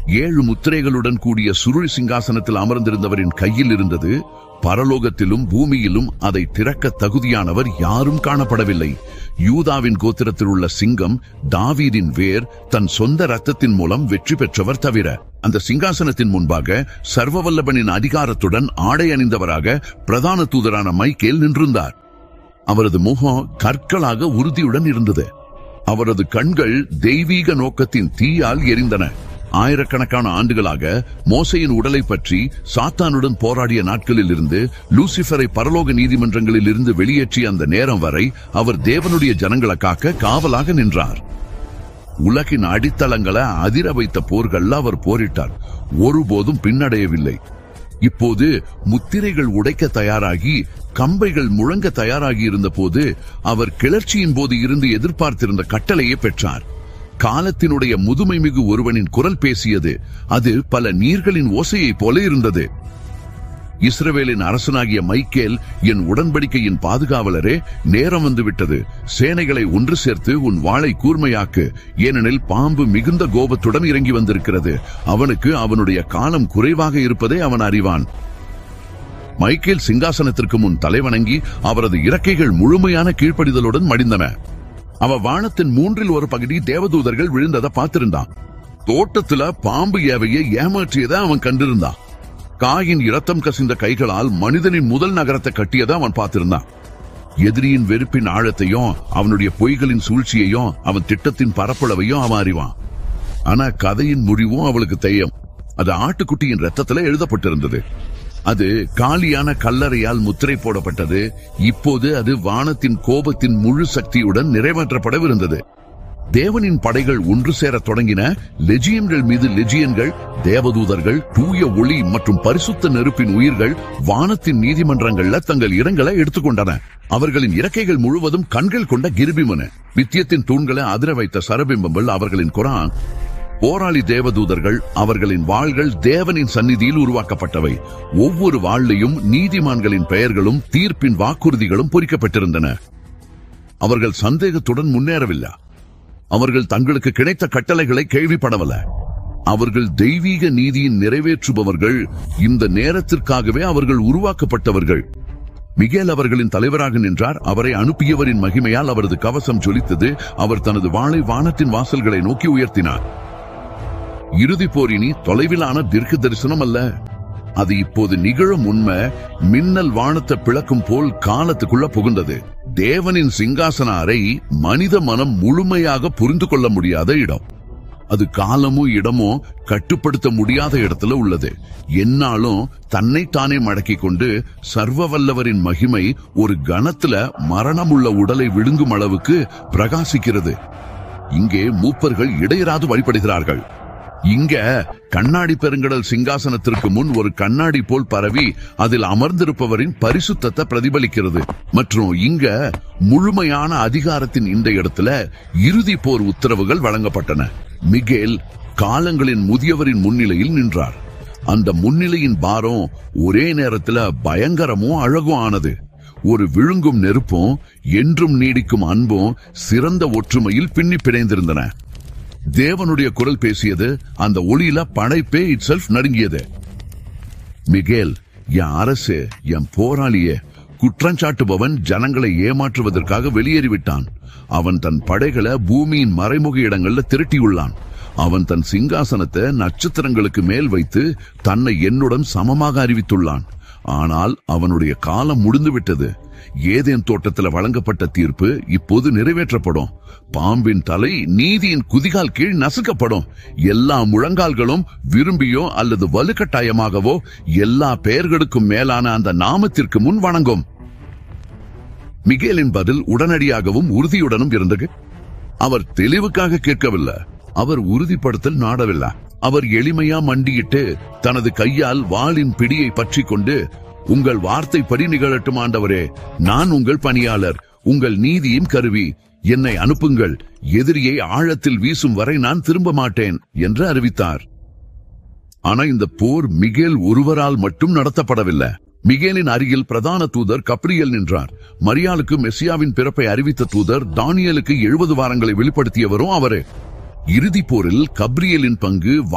ஏழு முத்திரைகளுடன் கூடிய சுருள் சிங்காசனத்தில் அமர்ந்திருந்தவரின் கையில் இருந்தது பரலோகத்திலும் பூமியிலும் அதை திறக்க தகுதியானவர் யாரும் காணப்படவில்லை யூதாவின் கோத்திரத்தில் உள்ள சிங்கம் தாவீதின் வேர் தன் சொந்த ரத்தத்தின் மூலம் வெற்றி பெற்றவர் தவிர அந்த சிங்காசனத்தின் முன்பாக சர்வவல்லபனின் அதிகாரத்துடன் ஆடை அணிந்தவராக பிரதான தூதரான மைக்கேல் நின்றிருந்தார் அவரது முகம் கற்களாக உறுதியுடன் இருந்தது அவரது கண்கள் தெய்வீக நோக்கத்தின் தீயால் எரிந்தன ஆயிரக்கணக்கான ஆண்டுகளாக மோசையின் உடலை பற்றி சாத்தானுடன் போராடிய நாட்களில் இருந்து லூசிபரை பரலோக நீதிமன்றங்களில் இருந்து வெளியேற்றிய அந்த நேரம் வரை அவர் தேவனுடைய ஜனங்களை காக்க காவலாக நின்றார் உலகின் அடித்தளங்களை அதிர வைத்த போர்கள்ல அவர் போரிட்டார் ஒருபோதும் பின்னடையவில்லை இப்போது முத்திரைகள் உடைக்க தயாராகி கம்பைகள் முழங்க தயாராகி இருந்த போது அவர் கிளர்ச்சியின் போது இருந்து எதிர்பார்த்திருந்த கட்டளையை பெற்றார் காலத்தினுடைய முதுமை மிகு ஒருவனின் குரல் பேசியது அது பல நீர்களின் ஓசையைப் போல இருந்தது இஸ்ரவேலின் அரசனாகிய மைக்கேல் என் உடன்படிக்கையின் பாதுகாவலரே நேரம் வந்துவிட்டது சேனைகளை ஒன்று சேர்த்து உன் வாளை கூர்மையாக்கு ஏனெனில் பாம்பு மிகுந்த கோபத்துடன் இறங்கி வந்திருக்கிறது அவனுக்கு அவனுடைய காலம் குறைவாக இருப்பதை அவன் அறிவான் மைக்கேல் சிங்காசனத்திற்கு முன் தலைவணங்கி அவரது இறக்கைகள் முழுமையான கீழ்ப்படிதலுடன் மடிந்தன அவ வானத்தின் மூன்றில் ஒரு பகுதி தேவதூதர்கள் விழுந்ததை பார்த்திருந்தான் தோட்டத்துல பாம்பு ஏவையை ஏமாற்றியதை அவன் கண்டிருந்தான் காயின் இரத்தம் கசிந்த கைகளால் மனிதனின் முதல் நகரத்தை கட்டியதை அவன் பார்த்திருந்தான் எதிரியின் வெறுப்பின் ஆழத்தையும் அவனுடைய பொய்களின் சூழ்ச்சியையும் அவன் திட்டத்தின் பரப்பளவையும் அவன் அறிவான் ஆனா கதையின் முடிவும் அவளுக்கு தெரியும் அது ஆட்டுக்குட்டியின் ரத்தத்துல எழுதப்பட்டிருந்தது அது காலியான கல்லறையால் முத்திரை போடப்பட்டது இப்போது அது வானத்தின் கோபத்தின் முழு சக்தியுடன் நிறைவேற்றப்படவிருந்தது தேவனின் படைகள் ஒன்று சேரத் தொடங்கின லெஜியன்கள் மீது லெஜியன்கள் தேவதூதர்கள் தூய ஒளி மற்றும் பரிசுத்த நெருப்பின் உயிர்கள் வானத்தின் நீதிமன்றங்கள்ல தங்கள் இடங்களை எடுத்துக்கொண்டன அவர்களின் இறக்கைகள் முழுவதும் கண்கள் கொண்ட கிருபிமன நித்தியத்தின் தூண்களை அதிர வைத்த சரபிம்பங்கள் அவர்களின் குரான் போராளி தேவதூதர்கள் அவர்களின் வாள்கள் தேவனின் சந்நிதியில் உருவாக்கப்பட்டவை ஒவ்வொரு வாள்லையும் நீதிமான்களின் பெயர்களும் தீர்ப்பின் வாக்குறுதிகளும் பொறிக்கப்பட்டிருந்தன அவர்கள் சந்தேகத்துடன் முன்னேறவில்லை அவர்கள் தங்களுக்கு கிடைத்த கட்டளைகளை கேள்விப்படவல்ல அவர்கள் தெய்வீக நீதியின் நிறைவேற்றுபவர்கள் இந்த நேரத்திற்காகவே அவர்கள் உருவாக்கப்பட்டவர்கள் மிகேல் அவர்களின் தலைவராக நின்றார் அவரை அனுப்பியவரின் மகிமையால் அவரது கவசம் ஜொலித்தது அவர் தனது வாளை வானத்தின் வாசல்களை நோக்கி உயர்த்தினார் இறுதி போரினி தொலைவிலான தீர்க்க தரிசனம் அல்ல அது இப்போது நிகழும் உண்மை மின்னல் வானத்தை பிளக்கும் போல் காலத்துக்குள்ள புகுந்தது தேவனின் சிங்காசன அறை மனித மனம் முழுமையாக புரிந்து கொள்ள முடியாத இடம் அது காலமும் இடமும் கட்டுப்படுத்த முடியாத இடத்துல உள்ளது என்னாலும் தன்னைத்தானே மடக்கிக் கொண்டு சர்வ வல்லவரின் மகிமை ஒரு கணத்துல மரணமுள்ள உடலை விழுங்கும் அளவுக்கு பிரகாசிக்கிறது இங்கே மூப்பர்கள் இடையராது வழிபடுகிறார்கள் இங்க கண்ணாடி பெருங்கடல் சிங்காசனத்திற்கு முன் ஒரு கண்ணாடி போல் பரவி அதில் அமர்ந்திருப்பவரின் பரிசுத்தத்தை பிரதிபலிக்கிறது மற்றும் இங்க முழுமையான அதிகாரத்தின் இந்த இடத்துல இறுதி போர் உத்தரவுகள் வழங்கப்பட்டன மிகேல் காலங்களின் முதியவரின் முன்னிலையில் நின்றார் அந்த முன்னிலையின் பாரம் ஒரே நேரத்துல பயங்கரமும் அழகும் ஆனது ஒரு விழுங்கும் நெருப்பும் என்றும் நீடிக்கும் அன்பும் சிறந்த ஒற்றுமையில் பின்னி பிணைந்திருந்தன தேவனுடைய குரல் பேசியது அந்த ஒளியில படைப்பே இட் செல்ஃப் நடுங்கியது மிகேல் என் அரசு என் போராளியே குற்றஞ்சாட்டுபவன் ஜனங்களை ஏமாற்றுவதற்காக வெளியேறிவிட்டான் அவன் தன் படைகளை பூமியின் மறைமுக இடங்கள்ல திரட்டியுள்ளான் அவன் தன் சிங்காசனத்தை நட்சத்திரங்களுக்கு மேல் வைத்து தன்னை என்னுடன் சமமாக அறிவித்துள்ளான் ஆனால் அவனுடைய காலம் முடிந்துவிட்டது ஏதேன் தோட்டத்தில் வழங்கப்பட்ட தீர்ப்பு இப்போது நிறைவேற்றப்படும் பாம்பின் தலை நீதியின் குதிகால் கீழ் நசுக்கப்படும் எல்லா முழங்கால்களும் விரும்பியோ அல்லது வலுக்கட்டாயமாகவோ எல்லா பெயர்களுக்கும் மேலான அந்த நாமத்திற்கு முன் வணங்கும் மிகேலின் பதில் உடனடியாகவும் உறுதியுடனும் இருந்தது அவர் தெளிவுக்காக கேட்கவில்லை அவர் உறுதிப்படுத்தல் நாடவில்லை அவர் எளிமையா மண்டியிட்டு தனது கையால் வாளின் பிடியை பற்றி கொண்டு உங்கள் வார்த்தைப்படி நிகழட்டும் ஆண்டவரே நான் உங்கள் பணியாளர் உங்கள் நீதியின் கருவி என்னை அனுப்புங்கள் எதிரியை ஆழத்தில் வீசும் வரை நான் திரும்ப மாட்டேன் என்று அறிவித்தார் ஆனா இந்த போர் மிகேல் ஒருவரால் மட்டும் நடத்தப்படவில்லை மிகேலின் அருகில் பிரதான தூதர் கப்ரியல் நின்றார் மரியாளுக்கு மெஸ்ஸியாவின் பிறப்பை அறிவித்த தூதர் தானியலுக்கு எழுபது வாரங்களை வெளிப்படுத்தியவரும் அவரே இறுதிப் போரில் கப்ரியலின் பங்கு